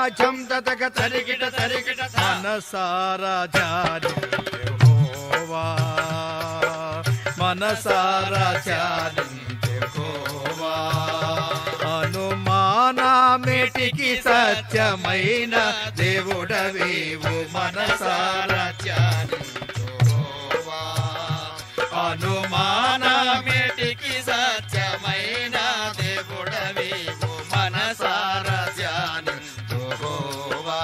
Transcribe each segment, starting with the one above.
జంతక తరిగిట తరిగిట మనసారా జాలించెహోవా మనసారా జాలించెహోవా అనుమానమేటికి సత్యమైన దేవుడవేవు మనసారా జాలించెహోవా అనుమానమేటికి సత్యమైన దేవుడవేవు మనసారా జాలించెహోవా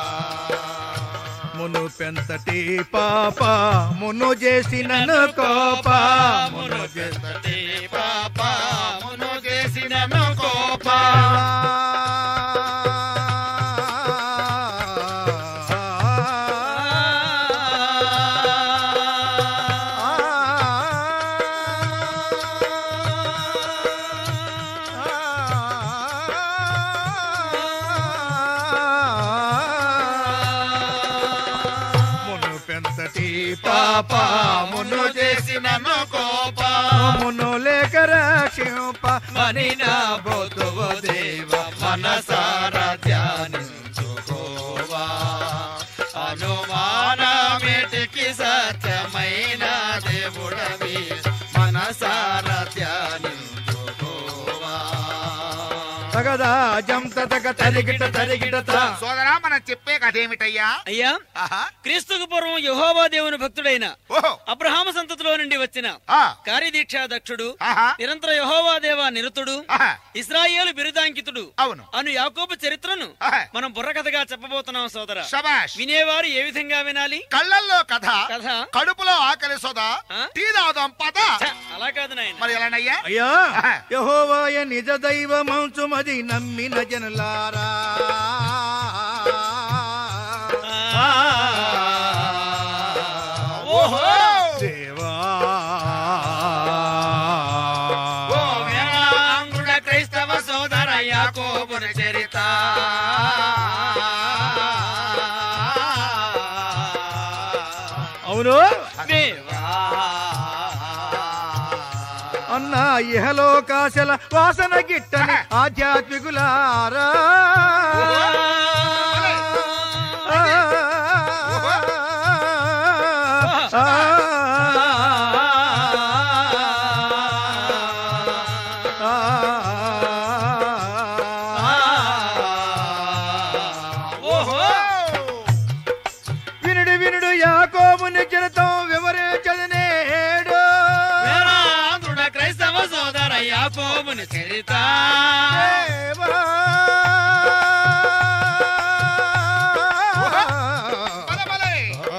మును పెంతటి పాప మును చేసినను కోప మును పెంతటి పాప మును చేసినను కోప మును పెంతటి పాప మును చేసినను కోప మును లేక రక్షింప మని నా బోధువు దేవ మనసారా ధ్యానించుకోవా అనుమానమేటికి సత్యమైన దేవుడవి మనసారా ధ్యానించుకోవా తగదా జంత తగ తరిగిట తరిగిట తా సోదరా మనం చెప్పే కథ ఏమిటయ్యా అయ్యా ఆహా క్రీస్తుకు పూర్వం యహోవా దేవుని భక్తుడైన ఓహో అబ్రహాము సంతతిలో నుండి వచ్చిన ఆ కార్యదీక్షా దక్షుడు ఆహా నిరంతర యహోవా దేవ నిరుతుడు ఆహా ఇస్రాయేలు బిరుదాంకితుడు అవును అను యాకోబు చరిత్రను ఆహా. మనం బుర్రకథగా చెప్పబోతున్నాం సోదర శబాష్ వినేవారు ఏ విధంగా వినాలి కళ్ళల్లో కథ కథ కడుపులో ఆకలి సోదా ఆ? టీ తాగుదాం పద ఛ, అలా కాదు నాయన మరి ఎలానయ్యా అయ్యా ఆహా. యహోవాయ నిజ దైవమంచుమది నమ్మిన జనులారా ఓహో దేవా ఓ వేలాంగుడ క్రైస్తవ సోదర యాకోబుని చరిత అవును దేవా అన్న ఇహలోకాశల వాసన గిట్టని ఆధ్యాత్మికులారా ఆ, ఆ, ఓహో వినుడు వినుడు యాకోబుని చరితం వివరించదనేడు వేలాంగుడ క్రైస్తవ సోదర యాకోబుని చరిత దేవా. పద పదే.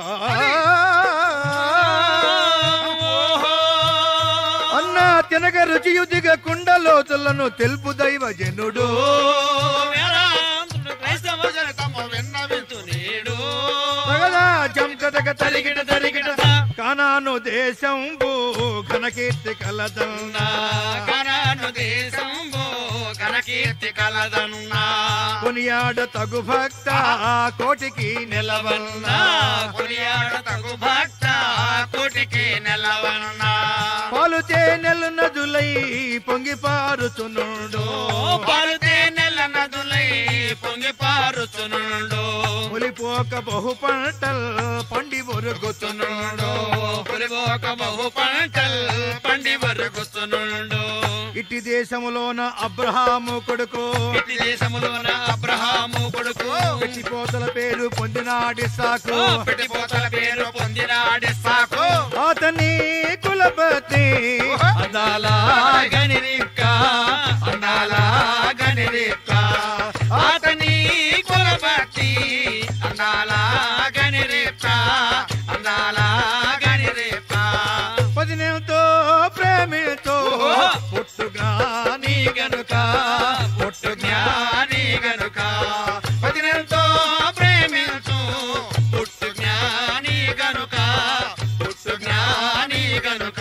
అన్న తినగ రుచియు దిగ కుండలోతులను తెలుపు దైవ జనుడు వేలాంగుడ క్రైస్తవ చరితము విన్నవించునేడు తగదా జంకటక తరిగిట తరిగిట కానాను దేశం భూ ఘనకీర్తి కలదన్నా కనను దేశంబో కనకీర్తి కలదన్నా కొనియాడ తగు భక్త కోటికి నిలవన్నా కొనియాడ తగు భక్త కోటికి నెలవన్నా పాలు నెల్లు నదులై పొంగి పారుచునుడు పాలుతే నెల నదులై పొంగి పారుచునుండు పులిపోక బహు పంటల్ పండి ఒరుగుచునుడు పులిపోక బహు పంటల్ పండి వరుగుచునుండు ఇట్టి దేశములోన అబ్రహాము కొడుకు ఇట్టి దేశములోన అబ్రహాము కొడుకు పెట్టిపోతల పేరు పొందినాడి సాకు పెట్టిపోతల పేరు పొందినాడి సాకు అతని కులపతి అందాల గనిరిక్క అందాల గనిరిక్క అతని కులపతి అందాల గనిరిక్క అందాల గనిరిక్క పదినేతో ప్రేమితో పుట్టుగా నీ గనుక పుట్టు జ్ఞాని గనుక పదినంతో ప్రేమించు పుట్టు జ్ఞాని గనుక పుట్టు జ్ఞాని గనుక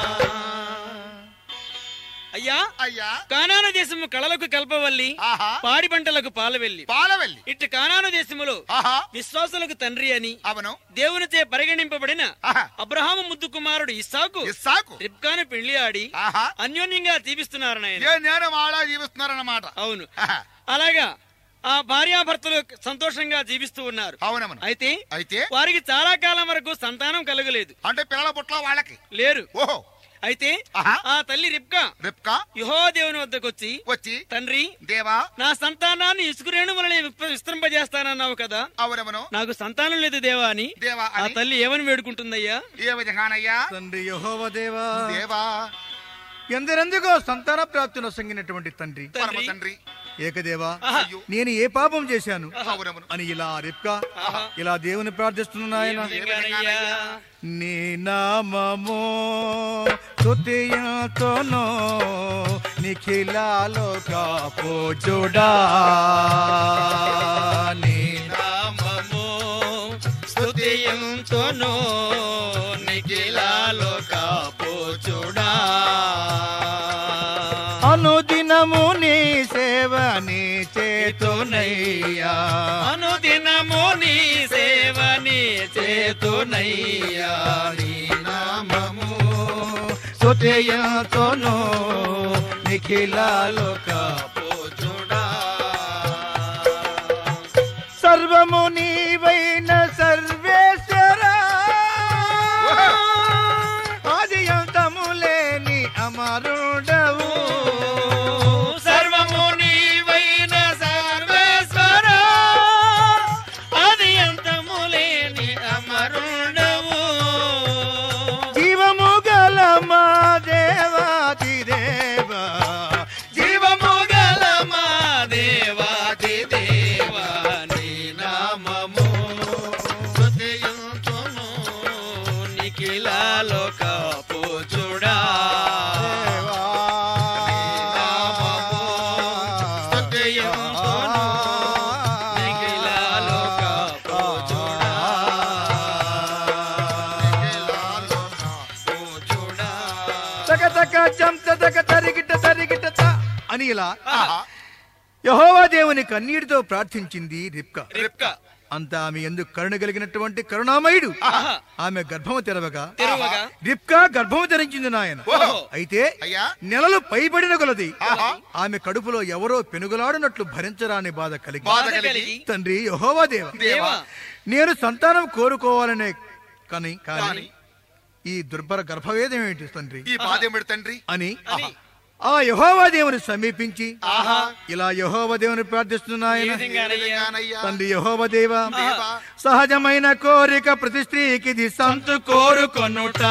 అయ్యా అయ్యా కానాను దేశము కళలకు కల్పవల్లి ఆహా పాడి పంటలకు పాలవెల్లి పాలవెల్లి ఇటు కానాను దేశములో ఆహా విశ్వాసులకు తండ్రి అని అవును దేవునిచే పరిగణింపబడిన ఆహా అబ్రహాము ముద్దు కుమారుడు ఇస్సాకు ఇస్సాకు రిబ్కాను పెళ్లి ఆడి ఆహా అన్యోన్యంగా తీపిస్తున్నారు నాయన ఏ నేరం ఆడా జీవిస్తున్నారన్నమాట అవును ఆహా అలాగా ఆ భార్యాభర్తలు సంతోషంగా జీవిస్తూ ఉన్నారు అవునమ్మను అయితే అయితే వారికి చాలా కాలం వరకు సంతానం కలగలేదు అంటే పిల్లల పుట్ల వాళ్ళకి లేరు ఓహో అయితే ఆహా. ఆ తల్లి రిప్కా రిప్కా యహోదేవుని వద్దకు వచ్చి వచ్చి తండ్రి దేవా నా సంతానాన్ని ఇసుకురేణు వలన విప్ప- విస్తరింపజేస్తానన్నావు కదా అవునమ్మను నాకు సంతానం లేదు దేవా అని దేవా ఆ అని తల్లి ఏమని వేడుకుంటుందయ్యా ఏ విధంగానయ్యా తండ్రి యహోవ దేవా దేవా ఎందరెందుకో సంతాన ప్రాప్తిని సంగినటువంటి తండ్రి పరమ తండ్రి తండ్రి ఏకదేవా ఆహా. నేను ఏ పాపం చేశాను అవునమ్మను అని ఇలా రిప్కా ఆహా. ఇలా దేవుని ప్రార్థిస్తున్నా ఏ ఆయన విధంగానయ్యా? నీ నామము స్తుతియంతోనో నిఖిలాలో కాపోజుడా నీ నామము స్తుతియంతోను నిఖిలాలో కాపోచుడా అనుదినము నీ సేవ నీ చేతునయ్యా అనుదినము నీ సేవని చేతునయ్యా నీ నామము స్తుతియంతోనో నిఖిలాలో పోచుడా సర్వము నీవైన సర్వేశ్వరా ఆది అంతము లేని అమరుడవు సర్వము నీవైన సర్వేశ్వర అది అంతము లేని అమరుడవు జీవము గల మా దేవాది దేవా జీవము గల మా దేవాది దేవా నీ నామము స్తుతించును నిఖిలాలో కాపోచుడా స్తుతించును నిఖిలాలో కాపోచుడా పోచుడా తక తక చంత తక తరిగిట తరిగిట త అని ఇలా ఆహా. యహోవా దేవుని కన్నీటితో ప్రార్థించింది రిప్కా రిప్కా అంత ఆమె ఎందుకు కరుణ కలిగినటువంటి కరుణామయుడు ఆహా. ఆమె గర్భము తెరవగా తెరువగా రిప్కా గర్భము ధరించింది నాయన ఓహో. అయితే అయ్యా నెలలు పైబడిన కొలది ఆహా. ఆమె కడుపులో ఎవరో పెనుగులాడునట్లు భరించరాని బాధ కలిగి బాధ బాధ కలిగి కలిగి తండ్రి యహోవా దేవ దేవా నేను సంతానం కోరుకోవాలనే కానీ కానీ కానీ ఈ దుర్భర గర్భవేదం ఏంటి తండ్రి ఈ బాధ ఏమిటి తండ్రి అని అని ఆ యహోవా దేవుని సమీపించి ఆహా ఇలా యహోవ దేవుని ప్రార్థిస్తున్న ఏ ఆయన విధంగానయ్యా? విధంగానయ్యా? తండ్రి యహోవ దేవ దేవా. సహజమైన కోరిక ప్రతి స్త్రీకి ఇది సంతు కోరుకొనుట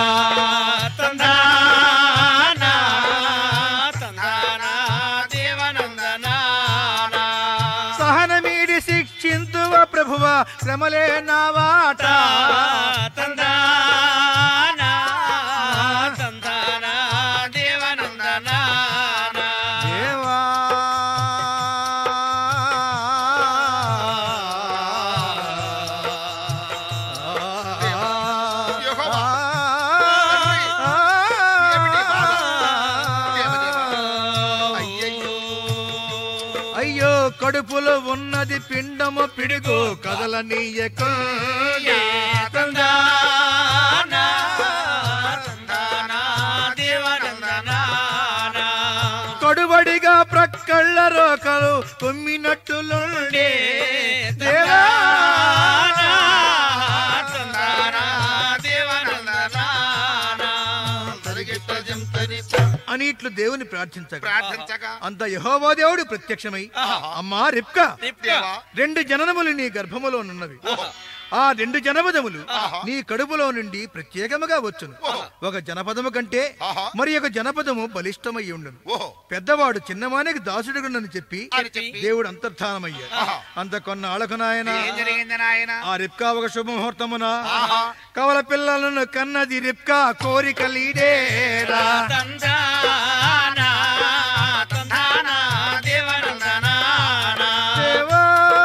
తందానా, తందానా, దేవనందనానా. సహనమీడి శిక్షింతువ ప్రభువ శ్రమలే నా వాట తందానా, తందానా, దేవనందనానా. దేవా యెహోవా. ఏమిటి బాధ? దేవదేవా. అయ్యయ్యో. అయ్యో కడుపులో ఉన్నది పిండము పిడుగు కదలనీయకు తందానా, తందానా, దేవనందనానా. కడుబడిగా ప్రక్కళ్ళ రోకలు కొమ్మినట్టులుండే దేవా తందానా, దేవనందనానా. తరిగిట్ట జంతరిత. అని ఇట్లు దేవుని ప్రార్థించగా ప్రార్థించగా అంత యహోవా దేవుడు ప్రత్యక్షమై అమ్మా రిప్కా రిప్కా, దేవా రెండు జననములు నీ గర్భములో నున్నవి ఆ రెండు జనపదములు నీ కడుపులో నుండి ప్రత్యేకముగా వచ్చును ఒక జనపదము కంటే ఆహా. మరి ఒక జనపదము బలిష్టమై ఉండును ఓహో పెద్దవాడు చిన్నవానికి దాసుడుగునని చెప్పి అని చెప్పి దేవుడు అంతర్ధానమయ్యాడు ఆహా. అంత కొన్నాళ్ళకు నాయన ఏం జరిగింది నాయన ఆ రిప్కా ఒక శుభముహూర్తమున ఆహా. కవల పిల్లలను కన్నది రిప్కా కోరిక లీడేరా తందానా, తందానా, దేవనందనానా. దేవా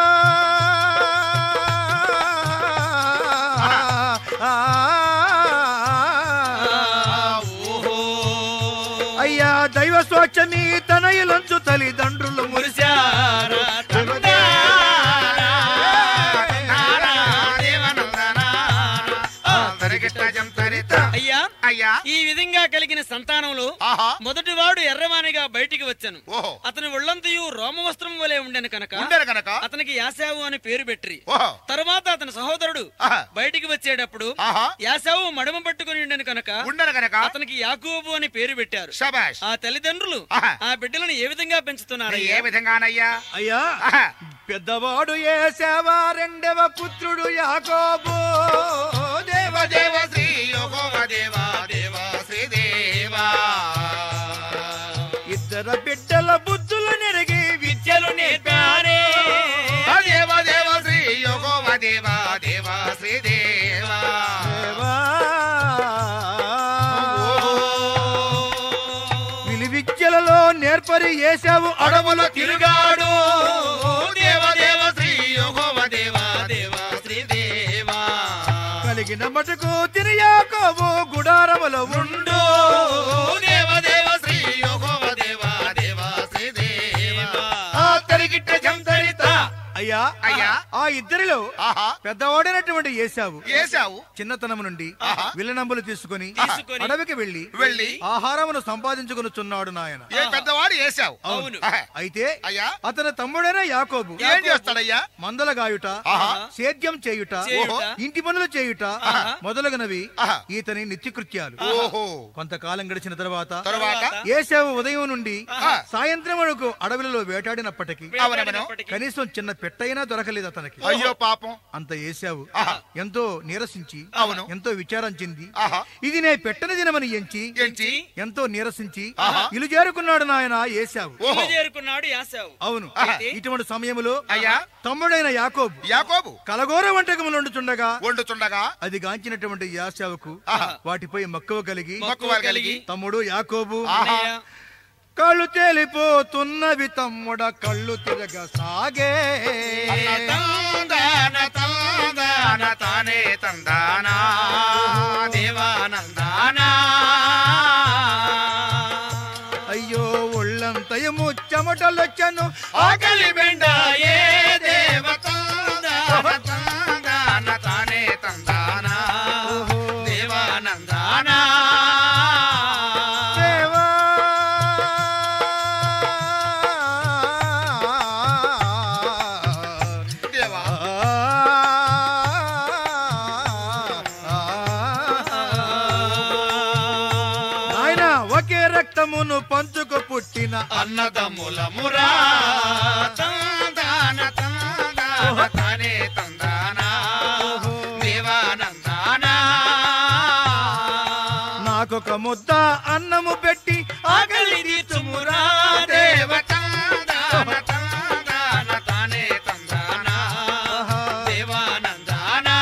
ఓహో, అయ్యా దైవ స్వాచ్ఛమి తనయులంచు తల్లిదండ్రులు మురిశారా, తందానా, తందానా, దేవనందనానా. తరిగిట్ట జంతరిత. అయ్యా అయ్యా ఈ విధంగా ఆశ్చర్యంగా కలిగిన సంతానంలో ఆహా మొదటివాడు ఎర్రవానిగా బయటికి వచ్చాను ఓహో అతని ఒళ్ళంతయు రోమవస్త్రం వలె ఉండెను కనుక ఉండరు గనక అతనికి యాసావు అని పేరు పెట్టి ఓహో తరువాత అతని సహోదరుడు ఆహా బయటికి వచ్చేటప్పుడు ఆహా యాసావు మడమ పట్టుకుని ఉండెను కనుక ఉండరు గనక అతనికి యాకోబు అని పేరు పెట్టారు శబాష్ ఆ తల్లిదండ్రులు ఆహా. ఆ బిడ్డలను ఏ విధంగా పెంచుతున్నారు ఏ విధంగానయ్యా అయ్యా ఆహా పెద్దవాడు ఏసావా రెండవ పుత్రుడు యాకోబు దేవ దేవ శ్రీ యోగోవ దేవ దేవ శ్రీ దేవా ఇద్దరు బిడ్డల బుద్ధులు నెరిగి విద్యలు నేర్పారే దేవ దేవ శ్రీ యోగోవ దేవ దేవ శ్రీ దేవా దేవా. విలు విద్యలలో నేర్పరి ఏసావు అడవుల తిరుగాడు దేవ దేవ శ్రీ యోగోవ దేవ దేవ శ్రీ దేవా కలిగిన మటుకు తిని యాకోబు గుడారములో ఉండు దేవ దేవ శ్రీ యోగోవ దేవ దేవ శ్రీ దేవా ఆ తరిగిట్ట జంతరిత అయ్యా అయ్యా. ఆ ఇద్దరిలో ఆహా పెద్దవాడైనటువంటి ఏసావు ఏసావు చిన్నతనం నుండి ఆహా. విల్లనంబులు తీసుకుని తీసుకొని అడవికి వెళ్లి వెళ్ళి ఆహారమును సంపాదించుకొనుచున్నాడు నాయన ఏ పెద్దవాడు ఏసావు అవును. ఆహా. అయితే అయ్యా అతని తమ్ముడైన యాకోబు ఏం చేస్తాడయ్యా మందల గాయుట ఆహా. సేద్యం చేయుట చేయుట. ఇంటి పనులు చేయుట మొదలగునవి ఆహా. ఈతని నిత్యకృత్యాలు ఓహో కొంతకాలం గడిచిన తర్వాత తరువాత ఏసావు ఉదయం నుండి ఆహా. సాయంత్రం వరకు అడవిలో వేటాడినప్పటికీ అవునవును. కనీసం చిన్న పెట్టైనా దొరకలేదు అతనికి అయ్యో పాపం అంత ఏసావు ఆహా. ఎంతో నీరసించి అవును. ఎంతో విచారం చెంది ఆహా ఇది నే పెట్టని దినమని ఎంచి ఎంచి ఎంతో నీరసించి ఆహా. ఇలు చేరుకున్నాడు నాయన ఏసావు ఓహో ఇల్లు చేరుకున్నాడు యాసావు అవును ఆహా. ఇటువంటి సమయములో అయ్యా. తమ్ముడైన యాకోబు యాకోబు కలగోర వంటకములు వండుచుండగా వండుచుండగా అది గాంచినటువంటి యాసావుకు ఆహా. వాటిపై మక్కువ కలిగి మక్కువ కలిగి తమ్ముడు యాకోబు ఆహా. అన్నయ్య, కళ్ళు తేలిపోతున్నవి తమ్ముడ కళ్ళు తిరగ సాగే తందాన తందాన తానే తందానా దేవానందానా అయ్యో ఒళ్ళంతయము చెమటలొచ్చను ఆకలి బెండాయే దేవ తందాన తందాన తానే తందానా దేవానందానా దేవా దేవా ఆయన ఒకే రక్తమును పంచుకు పుట్టిన అన్నదమ్ములమురా తందాన తందాన తానే తందానా దేవానందానా నాకొక ముద్ద అన్నము పెట్టి ఆకలి తీర్చుమురా దేవ తందాన తందాన తానే తందానా దేవానందానా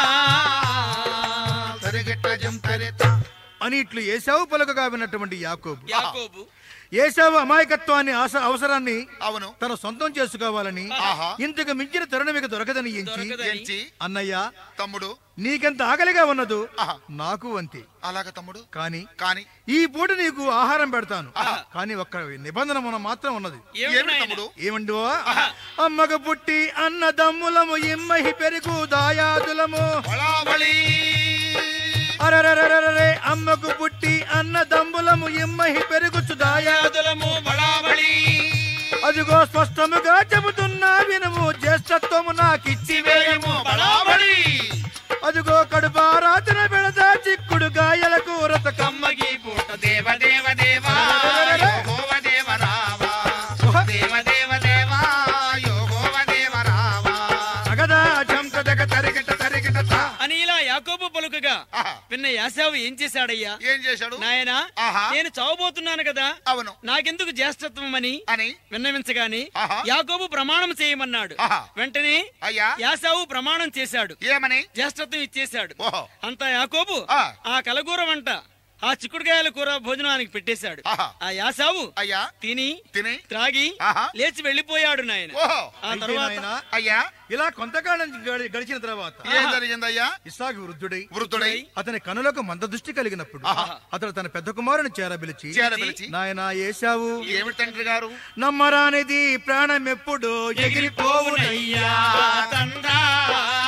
సరిగిట్ట జంతరిత అని ఇట్లు ఏసావు పలుకగా విన్నటువంటి యాకోబు యాకోబు ఏసావు అమాయకత్వాన్ని ఆశ అవసరాన్ని అవును తన సొంతం చేసుకోవాలని ఆహా. ఇంతకు మించిన తరుణమిక దొరకదని ఎంచి దొరకదని. ఎంచి అన్నయ్య తమ్ముడు నీకెంత ఆకలిగా ఉన్నదో ఆహా. నాకు అంతే అలాగ తమ్ముడు కాని కాని ఈ పూట నీకు ఆహారం పెడతాను ఆహా. కానీ ఒక్క నిబంధన మన మాత్రం ఉన్నది ఏమిటి ఏమి నాయనా? తమ్ముడు ఏమండి అమ్మకు పుట్టి అన్నదమ్ములము ఇమ్మహి పెరుగు దాయాదులము బళాబళి అరరరరరే అమ్మకు పుట్టి అన్నదమ్ములము ఇమ్మహి పెరుగుచు దాయా యాదులము బళాబళి అదిగో స్పష్టముగా చెబుతున్నా వినుము జ్యేష్ఠత్వము నాకిచ్చి వేయము బళాబళి అదిగో కడుపారాతన పెడతా చిక్కుడు గాయలకు రతకమ్మ కమ్మగి పూట దేవ దేవ దేవా యోగోవ దేవ రావా దేవ దేవ దేవా యోగోవ దేవ రావా అగదా జంత దగ తరిగిట తరిగిట తా. అని ఇలా యాకోబు పలుకగా ఆహా. విన్న యాసావు ఏం చేశాడయ్యా ఏం చేశాడు నాయనా ఆహా. నేను చావబోతున్నాను కదా అవును నాకెందుకు జ్యేష్ఠత్వం అని అని విన్నవించగాని ఆహా. యాకోబు ప్రమాణం చేయమన్నాడు ఆహా. వెంటనే అయ్యా యాసావు ప్రమాణం చేశాడు ఏమని జ్యేష్ఠత్వం ఇచ్చేశాడు ఓహో అంతా యాకోబు ఆ. ఆ కలగూర వంట ఆ చిక్కుడుకాయల కూర భోజనానికి పెట్టేశాడు ఆహా. ఆ యాసావు అయ్యా తిని తిని త్రాగి ఆహా. లేచి వెళ్లిపోయాడు నాయన ఓహో ఆ అయితే తర్వాత నాయనా, అయ్యా ఇలా కొంతకాలం గడి- గడిచిన తర్వాత ఏం జరిగిందయ్యా ఇస్సాకు వృద్ధుడై వృద్ధుడై అతని కనులకు మందదృష్టి కలిగినప్పుడు ఆహా. అతడు తన పెద్ద కుమారుని చేరబిలిచి చేరబిలిచి నాయన ఏసావు ఏమి తండ్రి గారు నమ్మరానిది ప్రాణం ఎప్పుడు ఎగిరిపోవునయ్యా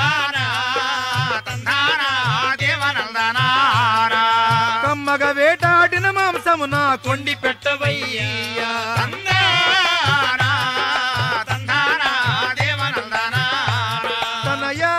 తందానా తందానా దేవనందనారా కమ్మగ వేట మాంసము నా కొండి కొండి పెట్టవయ్యా తందానా తందానా దేవనందనా తనయా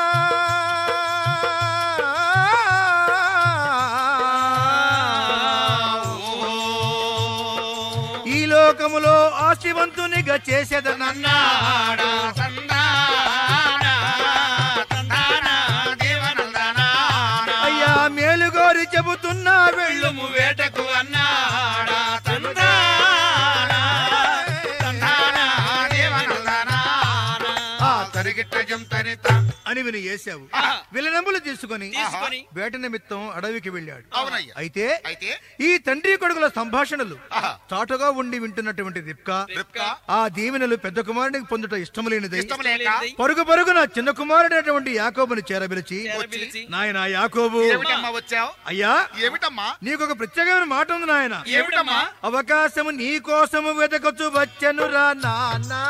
ఈ లోకములో ఆశివంతునిగా చేసేదనన్నా నాడా తందానా తందానా దేవనందనా అయ్యా మేలుగోరి చెబుతున్నా వెళ్ళు వెళ్ళుము వేటకు అన్నాడా తందానా తందానా దేవనందనా ఆ తరిగిట్ట జంతరిత అని విని వేశావు విలనంబులు తీసుకొని తీసుకొని వేట నిమిత్తం అడవికి వెళ్ళాడు అవునయ్యా. అయితే అయితే ఈ తండ్రి కొడుకుల సంభాషణలు ఆహా. చాటుగా ఉండి వింటున్నటువంటి రిప్కా రిప్కా ఆ దీవెనలు పెద్ద కుమారుడికి పొందుట ఇష్టం లేనిది ఇష్టం లేక పరుగు పరుగున చిన్న కుమారుడైనటువంటి యాకోబుని చేరబిలిచి పిలిచి నాయన యాకోబు ఏమిటమ్మా వచ్చావు అయ్యా ఏమిటమ్మా నీకు ఒక ప్రత్యేకమైన మాట ఉంది నాయన ఏమిటమ్మా అవకాశము నీ కోసము వెతకొచ్చు వచ్చను రా నాన్నా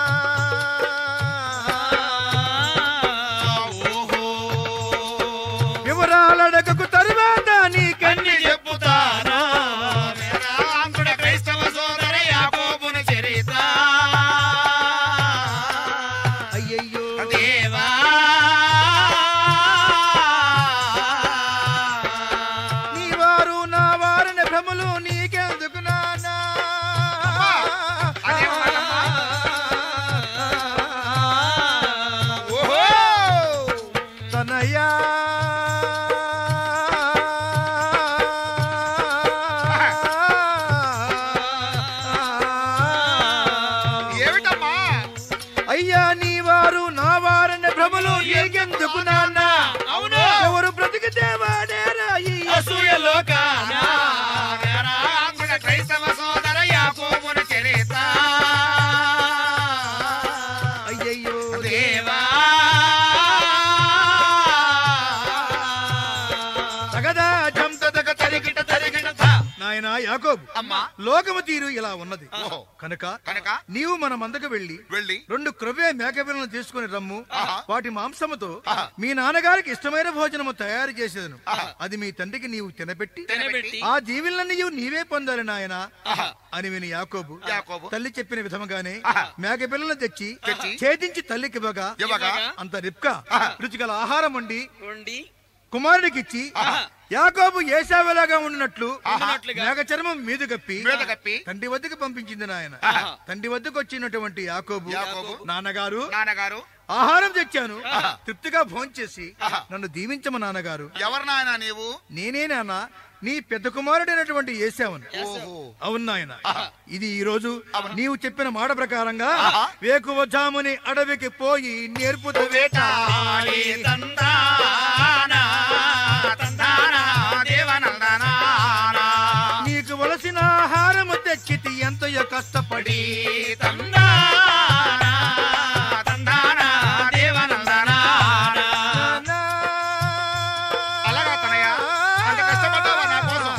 ఓహో వివరాలడగకు తరువాత నీ కన్ని అన్ని చెప్పుతానా వేదాంతుడ క్రైస్తవ సోదర యాకోబుని చరిత అయ్యయ్యో దేవా నీ వారు నా వారిని భ్రమలు నీకెందుకు నాన్నా అదేం మాటమ్మా? ఓహో తనయా ఏమిటమ్మా అయ్యా నీ వారు నా వారిని భ్రమలు నీకెందుకు నాన్నా అవును ఎవరు బ్రతికితే వాడేరా ఈ అసూయలోకాన వేదాంతుడ క్రైస్తవ సోదర యాకోబుని చరిత అయ్యయ్యో దేవా తగదా జం తదక తరిగిట తరిగిట నాయన యాకోబు అమ్మా లోకము తీరు ఇలా ఉన్నది ఓహో. కనుక కనుక నీవు మన మందకు వెళ్ళి వెళ్ళి రెండు క్రొవ్వే మేకపిల్లను తీసుకుని రమ్ము ఆహా. వాటి మాంసముతో ఆహా. మీ నాన్నగారికి ఇష్టమైన భోజనము తయారు చేసేదను ఆహా. అది మీ తండ్రికి నీవు తినబెట్టి తినబెట్టి ఆ జీవులన్నీ నీవే పొందాలి నాయన ఆహా. అని విని యాకోబు యాకోబు. తల్లి చెప్పిన విధముగానే ఆహా. మేకపిల్లను తెచ్చి తెచ్చి ఛేదించి తల్లికి ఇవ్వగా ఇవ్వగా అంత రిప్కా రుచిగల ఆహారం వండి ఉండి కుమారుడికిచ్చి ఆహా. యాకోబు ఏసావెలాగా ఉండినట్లు ఉండినట్లుగా. మేక చర్మం మీద కప్పి మీద కప్పి తండ్రి వద్దకు పంపించింది నాయన ఆహా. తండ్రి వద్దకు వచ్చినటువంటి యాకోబు యాకోబు. నాన్నగారు నాన్నగారు ఆహారం తెచ్చాను ఆహా. తృప్తిగా భోంచేసి ఆహా. నన్ను దీవించము నాన్నగారు ఎవరు నాయన నీవు నేనే నాన్న నీ పెద్ద కుమారుడైనటువంటి ఏసావను ఓహో అవును నాయన ఇది ఈ రోజు నీవు చెప్పిన మాట ప్రకారంగా ఆహా. వేకువజాముని అడవికి పోయి నేర్పుతూ వేటాడి తందానా తందానా దేవనందనా నీకు వలసిన ఆహారము తెచ్చితి ఎంతయో కష్టపడి తందానా తందానా దేవనందనా నాన్నా. అలాగా తనయ్య? అంత కష్టపడ్డావా నా కోసం?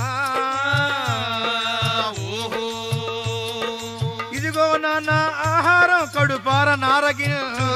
ఓహో ఇదిగో నాన్న ఆహారం కడుపార నారగి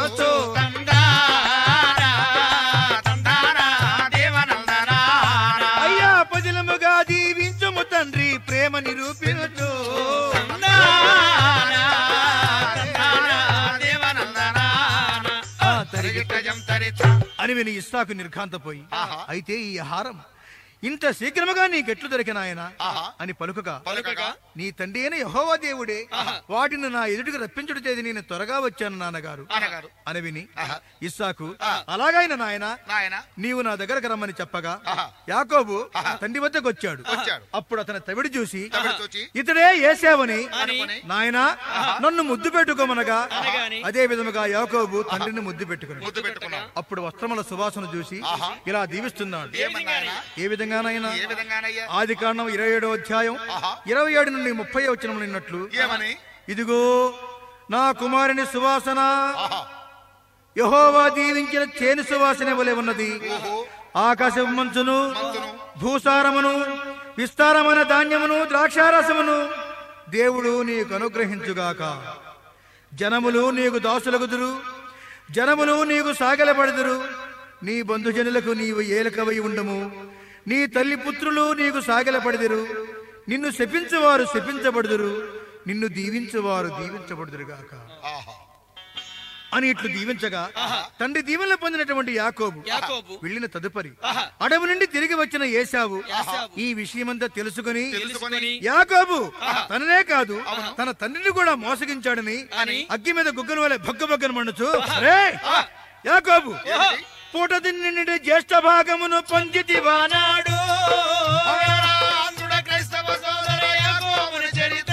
తందానా తందానా దేవనందనా అయ్యా పదిలముగా దీవించుము తండ్రి ప్రేమ నిరూపించు తందానా తందానా దేవనందనా ఆ తరిగి తరిగిట్టజం తరిత అని విని ఇస్సాకు నిర్ఘాంతపోయి ఆహా. అయితే ఈ ఆహారం ఇంత శీఘ్రముగా నీకెట్లు దొరికిన ఆయన ఆహా. అని పలుకగా పలుకగా నీ తండ్రి అయిన యహోవా దేవుడే ఆహా. వాటిని నా ఎదుటికి రప్పించుడు చేది నేను త్వరగా వచ్చాను నాన్నగారు నాన్నగారు అని విని ఆహా. ఇస్సాకు ఆ. అలాగైన నాయన నాయన నీవు నా దగ్గరకు రమ్మని చెప్పగా ఆహా. యాకోబు ఆహా. తండ్రి వద్దకు వచ్చాడు వచ్చాడు. అప్పుడు అతని తవిడి చూసి తమిళ చూచి ఇతడే ఏసావని అనుకొని నాయనా నన్ను ముద్దు పెట్టుకోమనగా అనగాని అదే విధముగా యాకోబు తండ్రిని ముద్దు పెట్టుకుని ముద్దు పెట్టుకున్నాడు అప్పుడు వస్త్రముల సువాసన చూసి ఆహా. ఇలా దీవిస్తున్నాడు ఏమన్నాయన ఏ విధంగానైనా ఏ విధంగానయ్యా ఆది కాండం ఇరవై ఏడో అధ్యాయం ఆహా. ఇరవై ఏడు నుండి ముప్పై వచ్చిన నిన్నట్లు ఏమని ఇదిగో నా కుమారుని సువాసన ఆహా యహోవా దీవించిన చేను సువాసన వలె ఉన్నది ఓహో ఆకాశపు మంచును మంచును భూసారమును విస్తారమైన ధాన్యమును ద్రాక్షారసమును దేవుడు నీకు అనుగ్రహించుగాక జనములు నీకు దాసులగుదురు జనములు నీకు సాగలపడుదురు నీ బంధుజనులకు నీవు ఏలకవై ఉండము నీ తల్లి పుత్రులు నీకు సాగలపడిదురు నిన్ను శపించువారు శపించబడుదురు నిన్ను దీవించువారు దీవించబడుదురు గాక ఆహా అని ఇట్లు దీవించగా తండ్రి దీవెనలు పొందినటువంటి యాకోబు యాకోబు వెళ్ళిన తదుపరి ఆహా. అడవి నుండి తిరిగి వచ్చిన ఏసావు ఏశావు. ఈ విషయమంతా తెలుసుకుని తెలుసుకొని యాకోబు తననే కాదు తన తండ్రిని కూడా మోసగించాడని అని అగ్గి మీద గుగ్గను వలె బగ్గ బగ్గను మండుచు రే యాకోబు పూట తిన్నిండి జ్యేష్ఠ భాగమును పొందితివానాడు ఆంధ్రుడ క్రైస్తవ సోదర యాకోబుని చరిత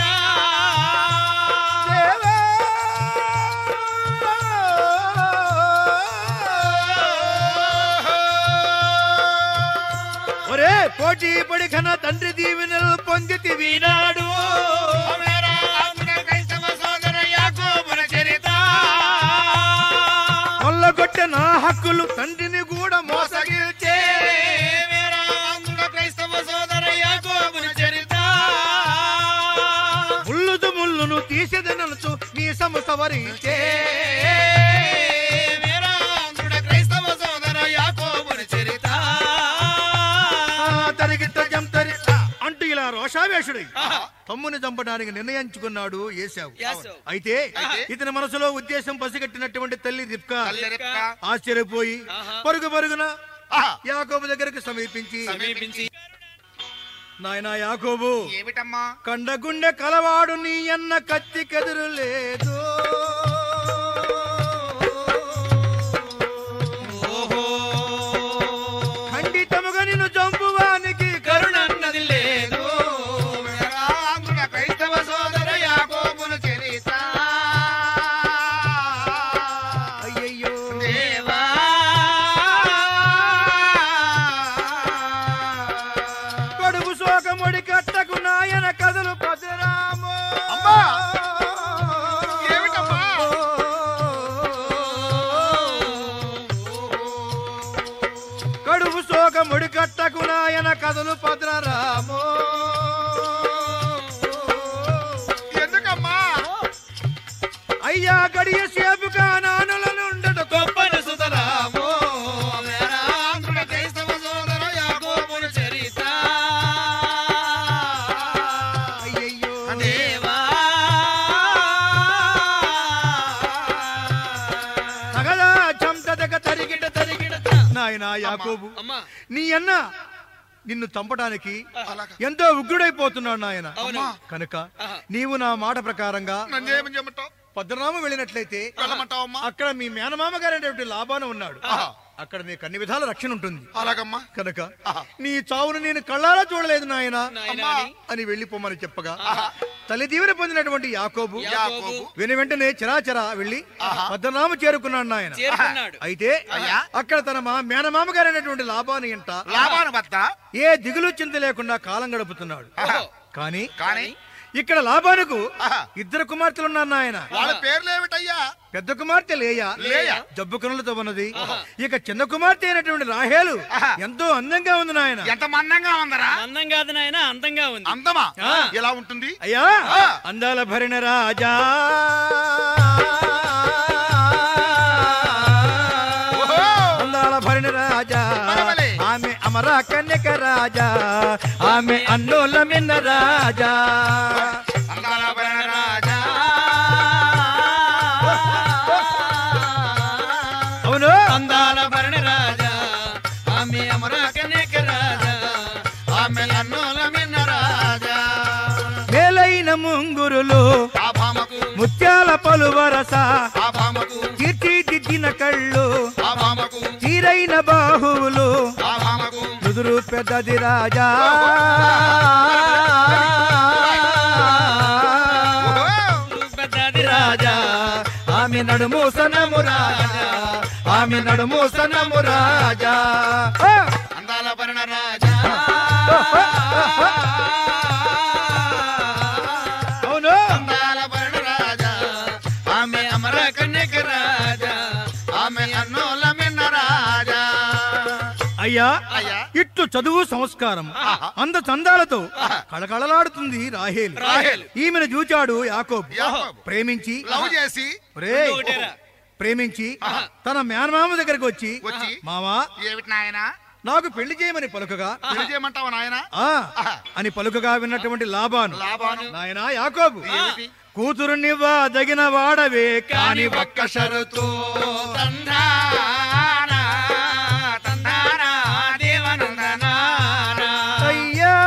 దేవా. ఒరే పోటీ పడి ఘన తండ్రి దీవెనలు పొందితివి నాడు ఆంధ్రుడ క్రైస్తవ సోదర యాకోబుని చరిత కొల్లగొట్టె నా హక్కులు తండ్రిని కూడా మోసగిల్చే ఆంధ్రుడ క్రైస్తవ సోదర యాకోబుని చరిత ముళ్ళుదు ముళ్ళును తీసేదనలుచు నీ సమసవరించే ఆంధ్రుడ క్రైస్తవ సోదర యాకోబుని చరిత తరిగిట్ట జంతరి అంటూ ఇలా రోషావేశుడై తమ్ముని చంపడానికి నిర్ణయించుకున్నాడు ఏసావు యాసవ్. అయితే ఇతని మనసులో ఉద్దేశం పసిగట్టినటువంటి తల్లి రిప్కా తల్లి రెక్క ఆశ్చర్యపోయి ఆహా. పరుగు పరుగున ఆహా. యాకోబు దగ్గరకు సమీపించి సమీపించి నాయనా యాకోబు ఏమిటమ్మా కండగుండె కలవాడు నీ అన్న కత్తి కదురు లేదు ఖండితముగా నిన్ను చంపువానికి కరుణన్నది లేదు ఆంధ్రుడ క్రైస్తవ సోదర యాకోబుని చరిత అయ్యయ్యో దేవా కడుపు శోకముడి కట్టకు నాయన కథలు పదరాము అమ్మా! ఏమిటమ్మా? కడుపు శోకముడి కట్టకు నాయన కథలు పదరాము ఎందుకమ్మా అయ్యా గడియ సేపుగా నానుల నుండట గొప్పను సుతరాము ఆంధ్రుడ క్రైస్తవ సోదర యాకోబుని చరిత అయ్యయ్యో దేవా తగదా చంతదగ తరిగిట తరిగిట నాయనా యాకోబు అమ్మా నీ అన్న నిన్ను చంపడానికి అలాగా. ఎంతో ఉగ్రుడైపోతున్నాడు నాయన అవును. కనుక ఆహా. నీవు నా మాట ప్రకారంగా నన్ను ఏమని చెప్పమంటావు పద్మనామం వెళ్ళినట్లయితే వెళ్ళమంటావమ్మా అక్కడ మీ మేనమామ గారైనటువంటి లాభాన ఉన్నాడు ఆహా. అక్కడ నీకు అన్ని విధాల రక్షణ ఉంటుంది అలాగమ్మా కనుక ఆహా. నీ చావును నేను కళ్ళారా చూడలేదు నాయన నాయనా అని అని వెళ్ళిపోమని చెప్పగా తల్లి దీవెన పొందినటువంటి యాకోబు యాకోబు వెను వెంటనే చరాచరా వెళ్ళి పద్మనామ చేరుకున్నాడు నాయన చేరుకున్నాడు అయితే అయ్యా. అక్కడ తన మా మేనమామ గారైనటువంటి లాభాని ఇంట లాభాను వద్ద ఏ దిగులు చింత లేకుండా కాలం గడుపుతున్నాడు ఓహో. కానీ కానీ ఇక్కడ లాభానికి ఆహా. ఇద్దరు కుమార్తెలు ఉన్నారు నాయన వాళ్ళ పేర్లు ఏమిటయ్యా పెద్ద కుమార్తె లేయా లేయా. జబ్బు కనులతో ఉన్నది ఇక చిన్న కుమార్తె అయినటువంటి రాహేలు ఆహా. ఎంతో అందంగా ఉంది నాయన ఎంత మందంగా ఉందరా అందం కాదు నాయన అందంగా ఉంది అందమా ఆ. ఎలా ఉంటుంది అయ్యా ఆ. అందాల భరిణ రాజా ఓహో. అందాల భరిణ రాజా పరవలే. ఆమె అమర కన్యక రాజా ఆమె అన్నోల మిన్న రాజా అందాల భరణ రాజా అవును అందాల భరణ రాజా ఆమె అమర కనేక రాజా ఆమె అన్నోల మిన్న రాజా మేలైన ముంగురులు ఆ భామకు ముత్యాల పలు వరస ఆ భామకు తీర్చిదిద్దిన కళ్ళు ఆ భామకు తీరైన బాహువులు ఆ భామకు నుదురు పెద్దది రాజా ఓహో. పెద్దది రాజా ఆమె నడుము సనము రాజా ఆమె నడుము సనము రాజా ఆ! అందాల భరణ రాజా అవును అందాల భరణ రాజా ఆమె అమర కన్యక రాజా ఆమె అన్నోల మిన్న రాజా అయ్యా అయ్యా. ఇట్లు చదువు సంస్కారం అంద చందాలతో కళకళలాడుతుంది రాహేలు రాహేలు. ఈమెను చూచాడు యాకోబు యాకోబు. ప్రేమించి లవ్ చేసి ఒరేయ్, ఒకటేరా ప్రేమించి తన మేనమామ దగ్గరకు వచ్చి వచ్చి మామా ఏమిటి నాయనా నాకు పెళ్లి చేయమని పలుకగా పెళ్లి చేయమంటావా నాయన ఆ అని పలుకగా విన్నటువంటి లాభాను లాభాను నాయనా యాకోబు ఏమిటి? కూతురునివ్వ దగిన వాడవే కాని ఒక్క షరతు తందానా తందానా దేవనందనా అయ్యా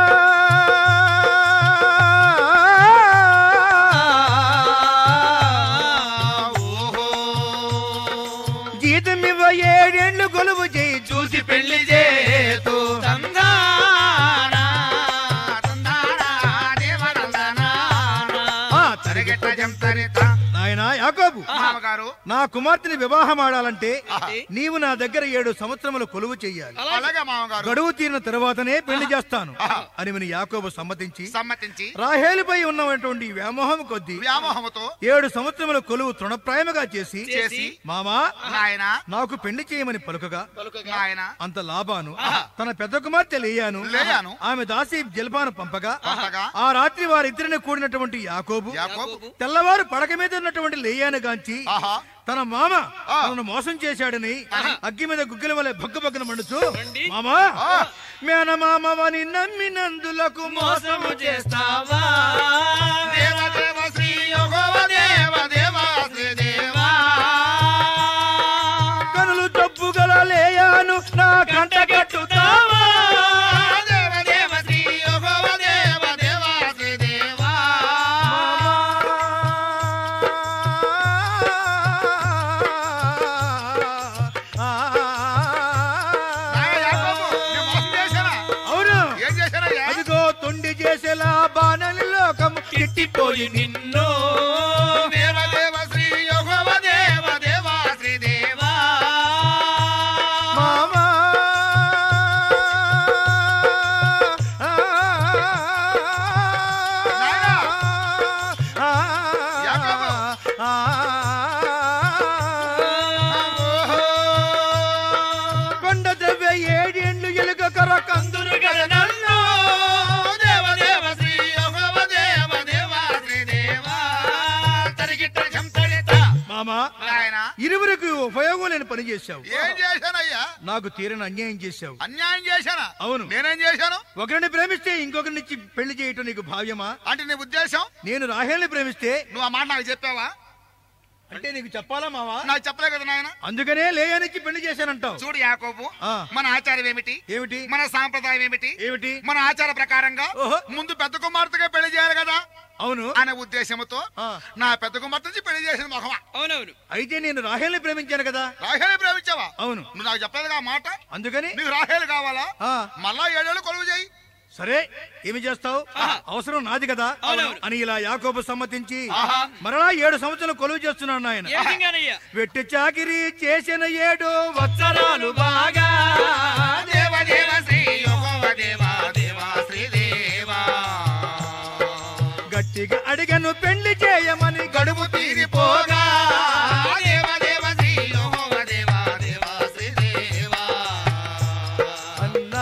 ఓహో జీతమివ్వ ఏడేండ్లు కొలువు చేయి చూసి పెళ్లి చేతు తందానా తందానా దేవనందనా ఆ తరిగెట్ట జంతరిత నాయనా యాకోబు మామగారు నా కుమార్తెని వివాహం ఆడాలంటే ఆహా. నీవు నా దగ్గర ఏడు సంవత్సరములు కొలువు చెయ్యాలి అలాగే మామగారు గడువు తీరిన తరువాతనే పెళ్లి చేస్తాను అని విని యాకోబు సమ్మతించి సమ్మతించి రాహేలుపై ఉన్నటువంటి వ్యామోహం కొద్దీ వ్యామోహముతో ఏడు సంవత్సరముల కొలువు తృణప్రాయముగా చేసి చేసి మామా నాయన నాకు పెళ్లి చేయమని పలుకగా నాయన అంత లాభాను తన పెద్ద కుమార్తె లేయాను లేయాను. ఆమె దాసి జల్పాను పంపగా పంపగా ఆ రాత్రి వారిద్దరిని కూడినటువంటి యాకోబు యాకోబు తెల్లవారు పడక మీద ఉన్నటువంటి లేయాను గాంచి ఆహా తన మామ ఆ. తనను మోసం చేశాడని అగ్గి మీద గుగ్గిల వలె భగ్గు భగ్గున మండుచు మండి. మామా ఆ. మేనమామవని నమ్మినందులకు మోసము చేస్తావా దేవ దేవ శ్రీ యోగోవ దేవ దేవ శ్రీ దేవా కనులు తప్పు గల లేయాను నా కంట కట్టుతావా దేవ దేవ శ్రీ యోగోవ దేవ దేవ శ్రీ దేవా నాయన యాకోబు, నేను మోసం చేశానా? అవును ఏం చేశానయ్యా అదిగో తొండి చేసేలా బాణలి లోకము తిట్టిపోయి నిన్ను దేవ దేవ శ్రీ యోగోవ దేవ దేవ శ్రీ దేవా మామా యాకోబు. కొండ ద్రవ్య ఏడేండ్లు ఎలుక కర కందురు నన్ను దేవ దేవ శ్రీ యోగోవ దేవ దేవ శ్రీ దేవా తరిగిట్ట చంపడిత మామా నాయన ఇరువురికి ఉపయోగం లేని పని చేశావు ఏం చేశానయ్యా నాకు తీరని అన్యాయం చేశావు అన్యాయం చేశానా అవును. నేనేం చేశాను ఒకరిని ప్రేమిస్తే ఇంకొకరినిచ్చి పెళ్లి చేయటం నీకు భావ్యమా అంటే నీ ఉద్దేశం నేను రాహేల్ని ప్రేమిస్తే నువ్వు ఆ మాట నాకు చెప్పావా అంటే నీకు చెప్పాలా మావా నాకు చెప్పలే కదా నాయన అందుకనే లేయానిచ్చి పెళ్లి చేశానంటావు చూడు యాకోబు ఆ. మన ఆచారం ఏమిటి ఏమిటి మన సాంప్రదాయం ఏమిటి ఏమిటి మన ఆచార ప్రకారంగా ఓహో. ముందు పెద్ద కుమార్తెగా పెళ్లి చేయాలి కదా అవును అనే ఉద్దేశంతో ఆ. నా పెద్ద కుమార్తె నుంచి పెళ్లి చేసిన మొహమా అవునవును అయితే నేను రాహేల్ని ప్రేమించాను కదా రాహేలు ప్రేమించావా అవును నువ్వు నాకు చెప్పలేదు ఆ మాట అందుకని నీకు రాహేలు కావాలా ఆ మళ్ళా ఏడేళ్ళు కొలువు చేయి సరే ఏమి చేస్తావు అవసరం నాది కదా అవునవును. అని ఇలా యాకోబు సమ్మతించి ఆహా. మరలా ఏడు సంవత్సరాలు కొలువు చేస్తున్నాను ఆయన ఏ విధంగానయ్యా వెట్టి చాకిరి చేసిన ఏడు వత్సరాలు బాగా దేవ దేవ శ్రీ యోగోవ దేవ దేవ శ్రీ దేవా గట్టిగా అడిగను పెళ్లి చేయమని గడువు తీరిపోగా దేవ దేవ శ్రీ యోగోవ దేవ దేవ శ్రీ దేవా అన్నా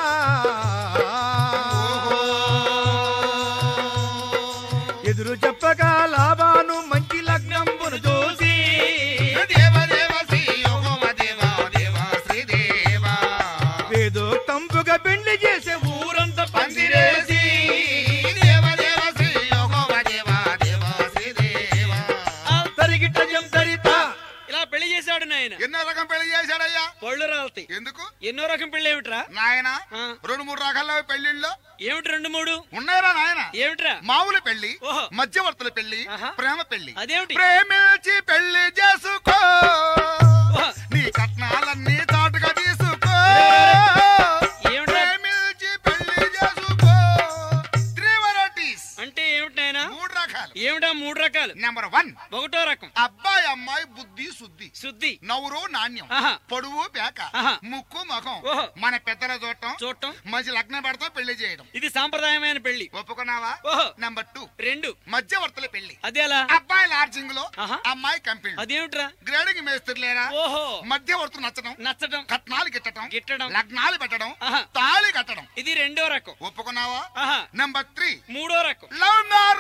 ఎదురు చెప్పగా లాభాను మంచి లగ్నంబును చూసి దేవ దేవ శ్రీ యోగోవ దేవ దేవ శ్రీ దేవా వేదోక్తంపుగా పెళ్లి చేసే ఊరంతా పందిరేసి దేవ దేవ శ్రీ యోగోవ దేవ దేవ శ్రీ దేవా తరిగిట జంతరిత ఇలా పెళ్లి చేశాడు నాయన ఎన్నో రకం పెళ్లి చేశాడయ్యా పళ్ళు రాలుతాయి ఎందుకు ఎన్నో రకం పెళ్లి ఏమిట్రా నాయన ఆ. రెండు మూడు రకాల పెళ్లిళ్ళు ఏమిటి రెండు మూడు ఉన్నాయరా నాయన ఏమిట్రా మామూలు పెళ్లి ఓహో. మధ్యవర్తుల పెళ్లి ఆహా. ప్రేమ పెళ్లి అదేమిటి ప్రేమించి పెళ్లి చేసుకో ఓహో. నీ కట్నాలన్నీ తాటుగా తీసుకో ఏమిట్రా ప్రేమించి పెళ్లి చేసుకో త్రీ వెరైటీస్ అంటే ఏమిటి నాయన మూడు రకాలు ఏమిటా మూడు రకాలు నెంబర్ వన్ ఒకటో రకం అబ్బాయి అమ్మాయి బుద్ధి శుద్ధి శుద్ధి నవ్వురు నాణ్యం ఆహా. పొడువు పేక ఆహా. ముక్కు ముఖం ఓహో. మన పెద్దల చూడటం చూడటం మంచి లగ్నం పెడతాం పెళ్లి చేయడం ఇది సాంప్రదాయమైన పెళ్లి ఒప్పుకున్నావా ఓహో. నెంబర్ టూ రెండు మధ్యవర్తుల పెళ్లి అదే అలా అబ్బాయి లాడ్జింగ్ లో ఆహా. అమ్మాయి కంపెనీ అదేమిట్రా గ్రేడింగ్ మేస్త్రి లేరా ఓహో మధ్యవర్తులు నచ్చడం నచ్చటం కట్నాలు గిట్టడం గిట్టడం. లగ్నాలు పెట్టడం ఆహా. తాళి కట్టడం ఇది రెండో రకం ఒప్పుకున్నావా ఆహా నెంబర్ త్రీ మూడో రకం లవ్ మ్యారేజ్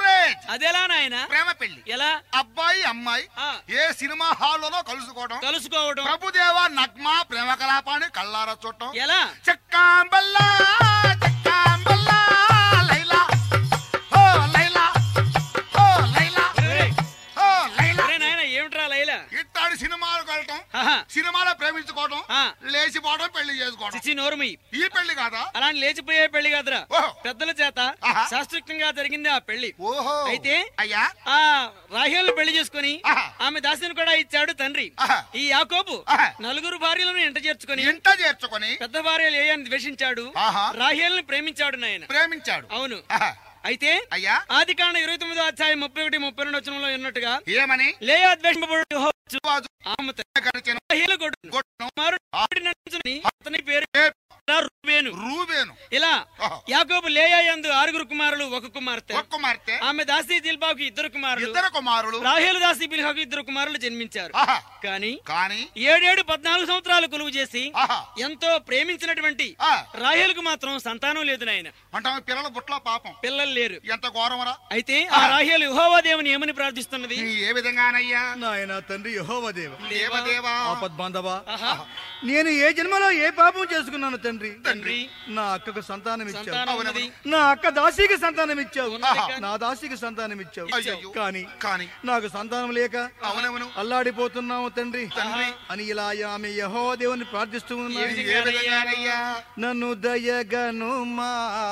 అదెలా నాయన ప్రేమ పెళ్లి ఎలా అబ్బాయి అమ్మాయి ఆ. ఏ సినిమా హాల్లోనో కలుసుకోవడం కలుసుకోవడం ప్రభుదేవ నగ్మ ప్రేమ కలాపాన్ని కళ్ళారా చూడటం ఎలా చెక్కాంబల్లా చెక్కాంబల్లా లైలా ఓ లైలా ఓ లైలా ఒరేయ్, ఓ లైలా ఒరేయ్ నాయన ఏమిట్రా లైలా ఇట్టాడి సినిమాలకు వెళ్ళటం ఆహా, సినిమాలో ప్రేమించుకోవడం ఆ. లేచిపోవడం పెళ్లి చేసుకోవడం చిచి నోరుమి ఈ పెళ్లి కాదా అలాంటి లేచిపోయే పెళ్లి కాదురా ఓహో. పెద్దల చేత ఆహా. శాస్త్రీయంగా జరిగింది ఆ పెళ్లి ఓహో అయితే అయ్యా ఆ రాహేలు పెళ్లి చేసుకుని ఆహా. ఆమె దాసిని కూడా ఇచ్చాడు తండ్రి ఆహా. ఈ యాకోబు ఆహా. నలుగురు భార్యలను ఎంట చేర్చుకుని ఇంట చేర్చుకొని పెద్ద భార్య లేయని ద్వేషించాడు ఆహా. రాహేల్ని ప్రేమించాడు నాయన ప్రేమించాడు అవును ఆహా. అయితే అయ్యా ఆది కాండ ఇరవై తొమ్మిదో అధ్యాయం ముప్పై ఒకటి ముప్పై రెండు వచనంలో ఉన్నట్టుగా ఏమని లేయా ద్వేషింపబడు యెహోవా రాజు ఆమె గడిచెను రాహేలు కొడుకును. గొడ్డును కుమారుడు ఆవిడ నడుచుని అతని పేరు రూబేను రూబేను ఇలా ఆహా. యాకోబు లేయా యందు ఆరుగురు కుమారులు ఒక కుమార్తె ఒక కుమార్తె ఆమె దాసి దిల్బాకు ఇద్దరు కుమారులు ఇద్దరు కుమారులు రాహేలు దాసి బిల్హాకు ఇద్దరు కుమారులు జన్మించారు ఆహా. కానీ కానీ ఏడేడు పద్నాలుగు సంవత్సరాలు కొలువు చేసి ఆహా. ఎంతో ప్రేమించినటువంటి ఆ. రాహేలుకు మాత్రం సంతానం లేదు నాయన అంటే ఆమె పిల్లల బుట్ల పాపం పిల్లలు లేరు ఎంత ఘోరమరా అయితే ఆ రాహేలు యెహోవా దేవుని ఏమని ప్రార్థిస్తున్నది ఏ విధంగానయ్యా నాయన తండ్రి యహోవదేవ దేవదేవా ఆపద్బాంధవా ఆహా. నేను ఏ జన్మలో ఏ పాపం చేసుకున్నాను తండ్రి తండ్రి నా అక్కకు సంతానం ఇచ్చావు సంతానం ఉన్నది నా అక్క దాసికి సంతానం ఇచ్చావు ఉన్నది కానీ- నా దాసికి సంతానం ఇచ్చావు అయ్యయ్యో. కానీ కానీ నాకు సంతానం లేక అవునవును అల్లాడిపోతున్నావు తండ్రి తండ్రి. అని ఇలా ఆమె యహో దేవుని ప్రార్థిస్తూ ఏ ఉన్నాయి విధంగా ఏ విధంగానయ్యా నన్ను దయగనుమా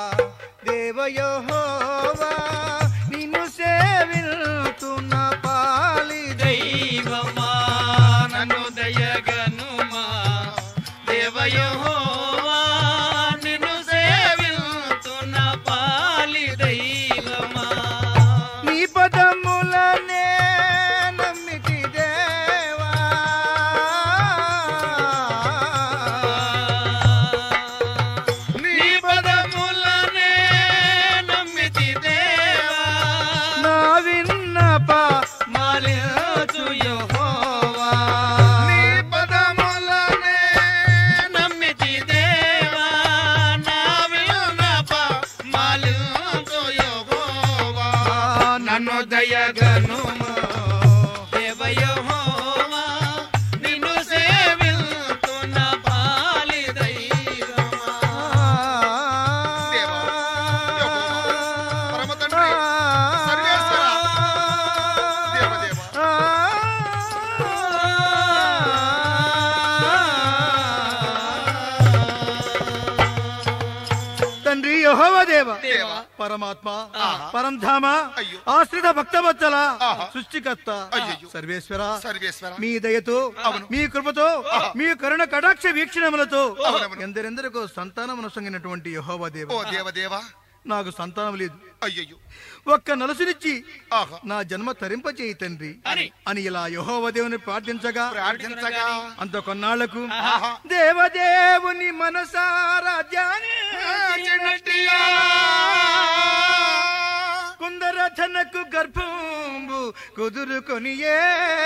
దేవయహోవా నిన్ను సేవిల్తున్న పాలి దైవమా నన్ను దయగనుమా దేవయహోవా నిన్ను సేవిస్తున్న పాలి దైవమా నీ పదములనే నమ్మితి దేవా నీ పదములనే నమ్మితి దేవా నా విన్నప మాలించు యెహోవా నీ పదములనే నమ్మితి దేవా నా విన్నప మాలించు యెహోవా నన్ను దయగనుమా దేవయహోవా నిన్ను సేవిస్తున్న పాలి దైవమా దేవా, యెహోవా, పరమ తండ్రి, సర్వేశ్వర, దేవదేవా. తండ్రి యహోవదేవ దేవా పరమాత్మ ఆహా. పరంధామ అయ్యో. ఆశ్రిత భక్తవత్సల ఆహా. సృష్టికర్త అయ్యయ్యో. సర్వేశ్వర సర్వేశ్వర మీ దయతో మీ కృపతో మీ కరుణ కటాక్ష వీక్షణములతో అవునవును. ఎందరెందరికో సంతానమును సంగినటువంటి యహోవదేవ ఓ దేవదేవా నాకు సంతానం లేదు అయ్యయ్యో ఒక్క నలుసునిచ్చి ఆహా నా జన్మ తరింపచేయి తండ్రి అని. అని ఇలా యహోవదేవుని ప్రార్థించగా ప్రార్థించగా అంత కొన్నాళ్లకు ఆహా. దేవదేవుని మనసారా ధ్యానించినట్టియా. కుందరథనకు గర్భంబు కుదురుకొనియే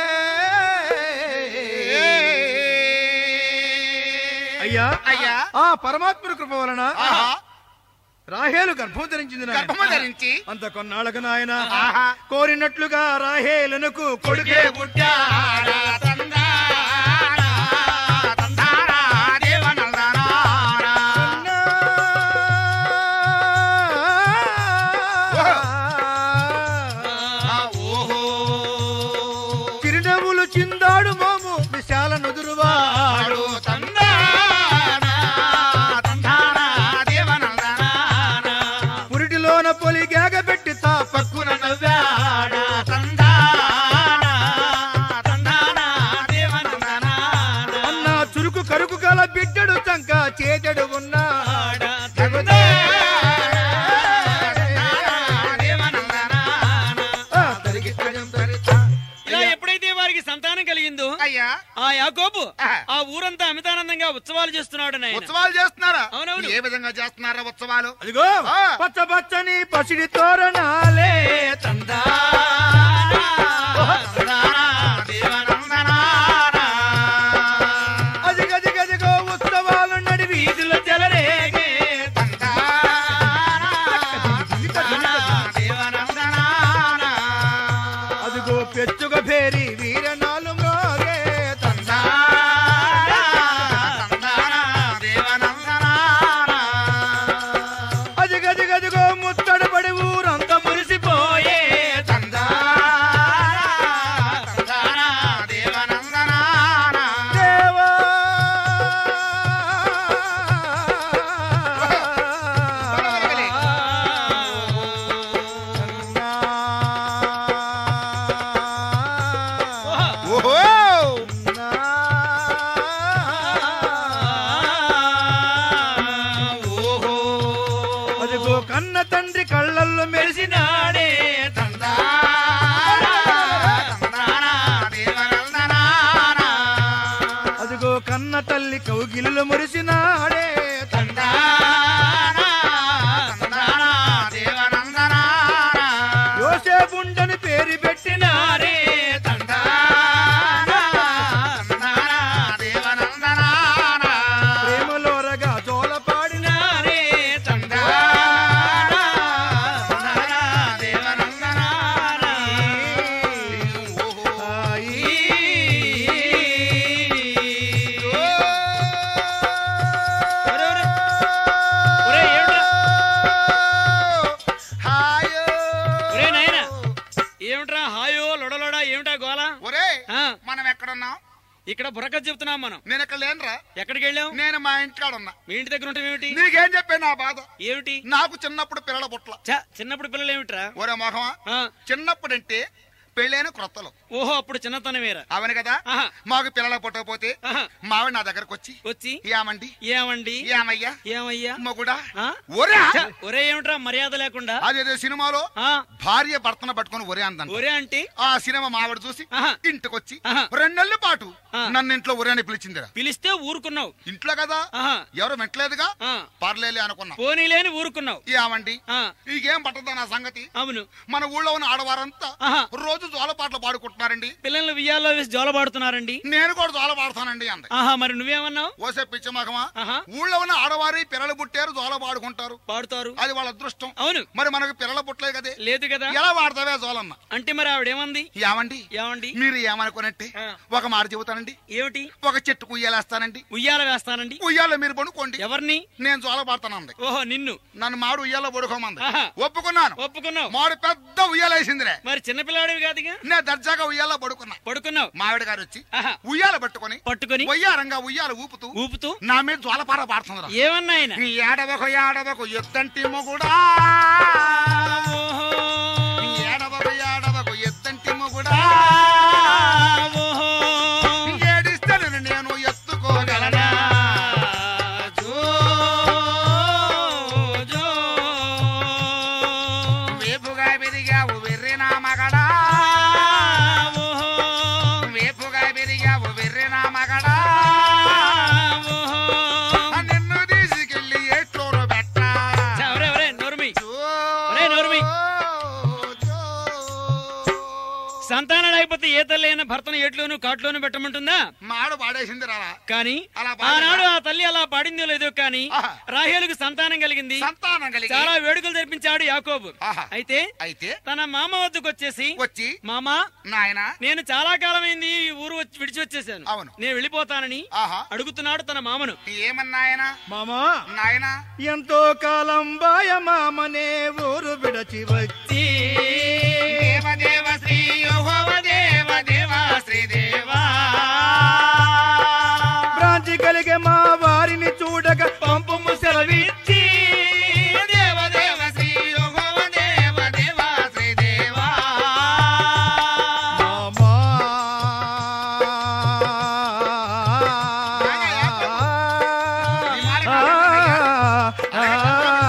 అయ్యా అయ్యా ఆ పరమాత్ముని కృప వలన ఆహా రాహేలు గర్భం ధరించింది నాయన. గర్భము ధరించి అంత కొన్నాళ్ళకు నాయన ఆహా. కోరినట్లుగా రాహేలనకు కొడుకే పుట్టాడా తందానా, తందానా, దేవనందనానా. ఆ, ఓహో చిరునవ్వులు చిందాడు మోము విశాల నుదురువాడు ఆడు తందానా, తందానా, దేవనందనానా. పురిటిలోన పొలి గేగబెట్టి తా పక్కున నవ్వాడు తందానా, తందానా, దేవనందనానా. అన్న చురుకు కరుకు గల బిడ్డడు చంక చేతడు ఉన్నాడు ఆ, తరిగి తరిగి తరిగి. ఇలా ఎప్పుడైతే వారికి సంతానం కలిగిందో అయ్యా ఆ యాకోబు ఆహా. ఆ ఊరంతా అమితానందంగా ఉత్సవాలు చేస్తున్నాడు నాయన ఉత్సవాలు చేస్తున్నారా అవునవును. ఏ విధంగా చేస్తున్నారా ఉత్సవాలు అదిగో ఆ. పచ్చ పచ్చని పసిడి తోరణాలే తందా అదిగదిగదిగో ఉత్సవాలు నడి వీధుల చెలరేగే కౌగిలిలో మురిసినాడే తందానా, తందానా, దేవనందనానా. యోసేపుండని పేరు పెట్టినారే తందానా, తందానా, దేవనందనానా. ప్రేమలోరగా జోల పాడినారే తందానా, తందానా, దేవనందనానా. ఓహో. ఒరే, ఒరే. ఒరే, ఏమిట్రా? హాయో. ఒరే నాయనా. ఏమిట్రా హాయో లొడలోడా ఏమిటా గోల ఒరే ఆ, మనం ఎక్కడున్నాం ఇక్కడ బుర్రకథ చెప్తున్నాం మనం నేను ఇక్కడ లేనురా ఎక్కడికి వెళ్ళాం నేను మా ఇంటికాడ ఉన్నా మీ ఇంటి దగ్గర ఉంటాం ఏమిటి నీకేం చెప్పాను నా బాధ ఏమిటి నాకు చిన్నప్పుడు పిల్లల పుట్ల ఛ, చిన్నప్పుడు పిల్లలు ఏమిట్రా ఒరే మొహమా ఆ, చిన్నప్పుడంటే పెళ్ళైన క్రొత్తలు ఓహో అప్పుడు చిన్నతనమేరా అవును కదా ఆహా. మాకు పిల్లల పుట్టకపోతే ఆహా. మావిడ నా దగ్గరకు వచ్చి వచ్చి ఏమండి ఏమండి ఏమయ్యా ఏమయ్యా మొగుడా ఆ? ఒరే ఛ, ఒరే ఏమిట్రా మర్యాద లేకుండా అదేదో సినిమాలో ఆ, భార్య భర్తను పట్టుకొని ఒరే అందంట ఒరే అంటే ఆ సినిమా మావిడ చూసి ఆహా. ఇంటికొచ్చి ఆహా. రెండు నెలల పాటు ఆ. నన్ను ఇంట్లో ఒరే అని పిలిచిందిరా పిలిస్తే ఊరుకున్నావు ఇంట్లో కదా ఆహా ఎవరు మెట్లేదుగా ఆ, పర్లేలే అనుకున్నా పోనీలేని ఊరుకున్నావు ఏమండి ఆ, నీకేం పట్టదా నా సంగతి అవును మన ఊళ్ళో ఉన్న ఆడవారంతా ఆహా. రోజు జోలపాటలు పాడుకుంటున్నారండి పిల్లల్ని వియ్యాల్లో వేసి జోలబాడుతున్నారండి నేను కూడా జోల పాడుతానండి అంది ఆహా మరి నువ్వేమన్నావు ఓసే పిచ్చమగమా ఆహా ఊళ్ళో ఉన్న ఆడవారి పిల్లలు పుట్టారు జోల పాడుకుంటారు పాడుతారు అది వాళ్ళ అదృష్టం అవును మరి మనకు పిల్లలు పుట్టలే కదే లేదు కదా ఎలా వాడతావే జోలన్న అంటే మరి ఆవిడేమంది ఏమండి ఏమండి మీరు ఏమనుకున్నట్టే ఆ. ఒక మాట చెబుతానండి ఏమిటి ఒక చెట్టుకు ఉయ్యాలేస్తానండి ఉయ్యాల వేస్తానండి ఉయ్యాల మీరు పడుకోండి ఎవరిని నేను జోల పాడతానంది ఓహో నిన్ను నన్ను మాడు ఉయ్యాల పడుకోమంది ఆహా. ఒప్పుకున్నాను ఒప్పుకున్నావు మాడు పెద్ద ఉయ్యాలేసిందిరే మరి చిన్నపిల్లాడివి కాదుగా నేను దర్జాగా ఉయ్యాల పడుకున్నా పడుకున్నావు మావిడ గారు వచ్చి ఆహా ఉయ్యాల పట్టుకొని పట్టుకొని ఉయ్యారంగా ఉయ్యాల ఊపుతూ ఊపుతూ నా మీద జ్వాలపార పాడుతుందిరా ఏమన్నా ఆయన నీ ఏడవకు ఏడవకు ఎత్తంటి మొగుడా ఓహో నీ ఏడవకు ఏడవకు ఎత్తంటి మొగుడా ఓహో నీ ఏడిస్తే నిన్ను నేను ఎత్తుకోగలనా జో జో వేపుగా పెరిగావు వెర్రిన మగడా ఓహో వేపుగా పెరిగావు వెర్రిన మగడా ఓహో నిన్ను తీసుకెళ్లి ఏట్లోను పెట్టా చా, ఒరే ఒరే నోరుమి జో, ఒరేయ్ నోరుమి. జో. సంతానం లేకపోతే ఏ తల్లి అయినా భర్తను ఎట్లోను కాట్లోను పెట్టమంటుందా మాడు పాడేసింది రా కానీ అలా పాడలేదా? ఆనాడు ఆ తల్లి అలా పాడిందో లేదో కానీ ఆహా. రాహేలుకు సంతానం కలిగింది సంతానం కలిగి చాలా వేడుకలు జరిపించాడు యాకోబు ఆహా. అయితే అయితే తన మామ వద్దకు వచ్చేసి వచ్చి మామా నాయన నేను చాలా కాలమైంది ఈ ఊరు వచ్చి విడిచి వచ్చేసాను అవును. నేను వెళ్ళిపోతానని ఆహా అడుగుతున్నాడు తన మామను ఏమన్నాయన మామా నాయన ఎంతో కాలం బాయ మామనే ఊరు విడచి వచ్చి దేవదేవ శ్రీ యెహోవ దేవ దేవ శ్రీ దేవా భ్రాంతి కలిగే మా వారిని చూడగా పంపము సెలవిచ్చి దేవదేవ శ్రీ యెహోవ దేవ దేవ శ్రీ దేవా మామా ఈ మాట కాదన్నయ్యా.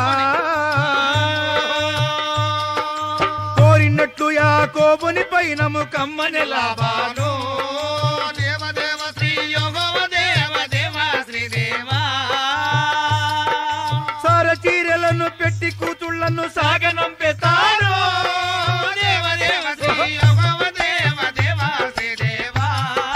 కోరినట్లు యాకోబుని పైన ముఖమ్మని లాభాను లాభాను దేవదేవ శ్రీ యెహోవ దేవ దేవ శ్రీ దేవా సార చీరలను పెట్టి కూతుళ్లను సాగనంపెతాను దేవదేవ శ్రీ యెహోవ దేవ దేవ శ్రీ దేవా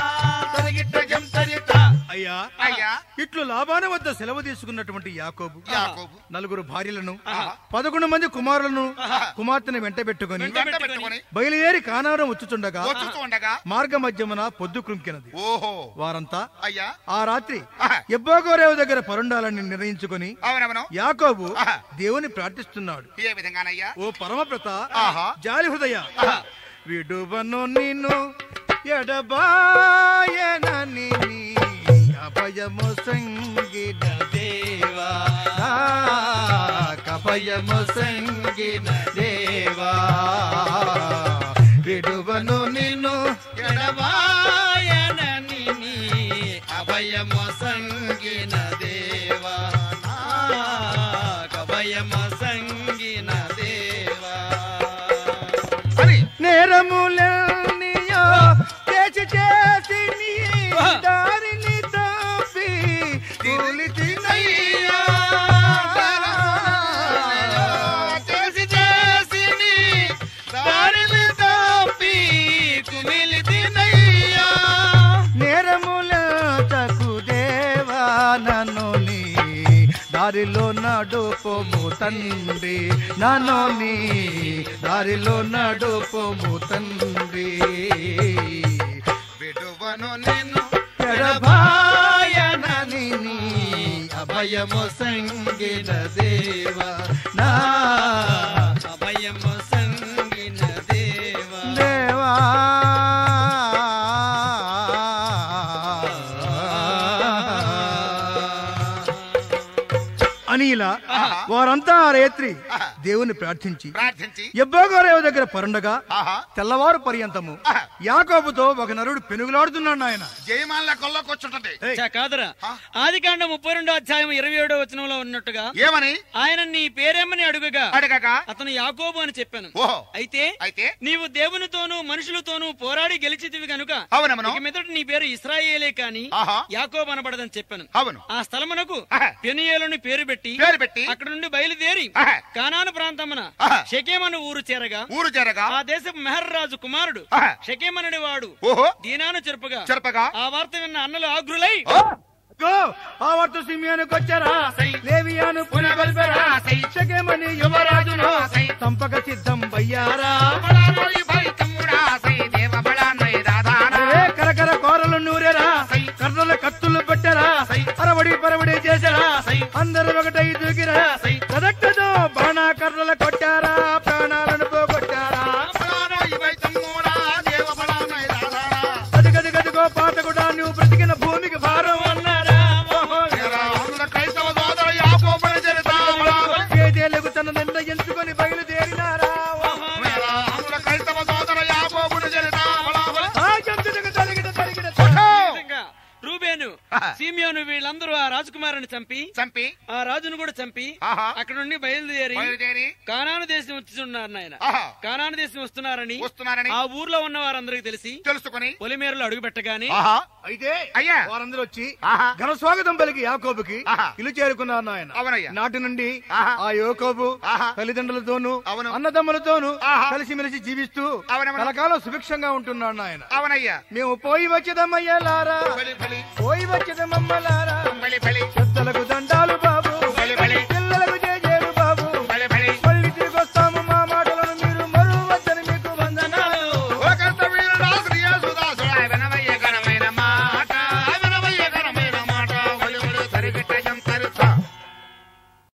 అయ్యా అయ్యా ఇట్లు లాభాన వద్ద సెలవు తీసుకున్నటువంటి యాకోబు యాకోబు నలుగురు భార్యలను పదకొండు మంది కుమారులను కుమార్తెను వెంట పెట్టుకుని వెంట పెట్టుకొని బయలుదేరి కానారం వచ్చుచుండగా వచ్చుతూ ఉండగా మార్గ మధ్యమున పొద్దు కృంకినది ఓహో వారంతా అయ్యా ఆ రాత్రి ఆహా. ఎబ్బోగోరేవు దగ్గర పరుండాలని నిర్ణయించుకొని అవునవును యాకోబు ఆహా. దేవుని ప్రార్థిస్తున్నాడు ఏ విధంగానయ్యా ఓ పరమప్రత ఆహా. జాలి హృదయ ఆహా. విడువను నిన్ను ఎడబాయనని నీ అభయము సంగిన దేవా కభయము సంగిన దేవా విడువను నిన్ను ఎడబాయనని నీ అభయము సంగిన దేవా అభయము సంగిన దేవా అని నేరములన్నీయో చేసి చేసి నీ ఆహా. దారిని తప్పి నడుపుము తండ్రి నన్ను నీ దారిలో నడుపుము తండ్రి విడువను నిన్ను ఎడబాయనని నీ అభయము సంగిన దేవ నా అభయము సంగిన దేవా దేవా అని ఇలా వారంతా ఆ రేత్రి దేవుని ప్రార్థించి ప్రార్థించి ఎబ్బోగోరేవు దగ్గర పరుండగా ఆహా తెల్లవారు పర్యంతము యాకోబుతో ఒక నరుడు పెనుగులాడుతున్నాడు ఆయన జయమాల కొల్లకొచ్చుంటది చా కాదురా ఆది కాండ ముప్పై రెండో అధ్యాయం ఇరవై ఏడో వచనంలో ఉన్నట్టుగా ఏమని ఆయన నీ పేరేమని అడుగగా అడగక అతను యాకోబు అని చెప్పాను ఓహో అయితే అయితే నీవు దేవునితోనూ మనుషులతోనూ పోరాడి గెలిచితివి కనుక అవునమ్మను ఇక మీదట నీ పేరు ఇస్రాయేలే కాని ఆహా యాకోబు అనబడదని చెప్పాను అవును ఆ స్థలమునకు ఆహా. పెనియేలుని పేరు పెట్టి పేరు పెట్టి అక్కడ నుండి బయలుదేరి ఆహా. కానాను ప్రాంతమున ఆహా. షకేమను ఊరు చేరగా ఊరు జరగా ఆ దేశపు మెహర్రాజు కుమారుడు ఆహా. షకేమనడి వాడు ఓహో దీనాను చెరుపగా చెరపగా ఆ వార్త విన్న అన్నలు ఆగ్రులై గో ఆ వర్త సిమియానికి వచ్చారా లేవియాను పునగల్పెరా శకేమని యువరాజును సంపక సిద్ధం బయ్యారా బలానోయి భై తమ్ముడా సై దేవ బలానోయి దాదానా అరే కరకర కోరలు నూరెరా కర్రల కత్తులు పెట్టరా అరవడి పరవడి చేశారా అందరూ ఒకటై దూకిరా కదక్కదో బాణా కర్రలు కొట్టారా ప్రాణాలను పోగొట్టారా బలానోయి భై తమ్ముడా దేవ బలానోయి దాదానా గది గది గదిగో పాత కూడా నువ్వు బ్రతికిన భూమికి భారం అన్నారా ఓహో, ఆంధ్ర క్రైస్తవ సోదర యాకోబుని చరిత బలానోయి ఏదేలకు తన నిర్ణయించుకొని బయలుదేరినారా ఓహో. ఆంధ్ర క్రైస్తవ సోదర యాకోబుని చరిత బలానోయి ఆ జంతువులకు తలిగిన తలిగిన ఈ విధంగా రూబేను సీమియోను వీళ్ళందరూ ఆ రాజకుమారుని చంపి చంపి ఆ రాజును కూడా చంపి ఆహా. అక్కడ నుండి బయలుదేరి బయలుదేరి కానాను దేశం వస్తున్నారు నాయన ఆహా. కానాను దేశం వస్తున్నారని వస్తున్నారని ఆ ఊర్లో ఉన్న వారందరికి తెలిసి తెలుసుకుని పొలిమేరలో అడుగు పెట్టగానే ఆహా అయితే అయ్యా. వారందరూ వచ్చి ఆహా. ఘన స్వాగతం పలికి యాకోబుకి ఆహా. ఇల్లు చేరుకున్నారు ఆయన అవునయ్యా. నాటి నుండి ఆహా. ఆ యోకోబు ఆహా. తల్లిదండ్రులతోనూ అవును. అన్నదమ్ములతోనూ ఆహా. కలిసిమెలిసి జీవిస్తూ అవునవును. కలకాలం సుభిక్షంగా ఉంటున్నాడు ఆయన అవునయ్యా మేము పోయి వచ్చేదమ్మయ్యా లారా బలి బలి పోయి వచ్చేదమ్మలారా బలి బలి పెద్దలకు దండాలు బాబు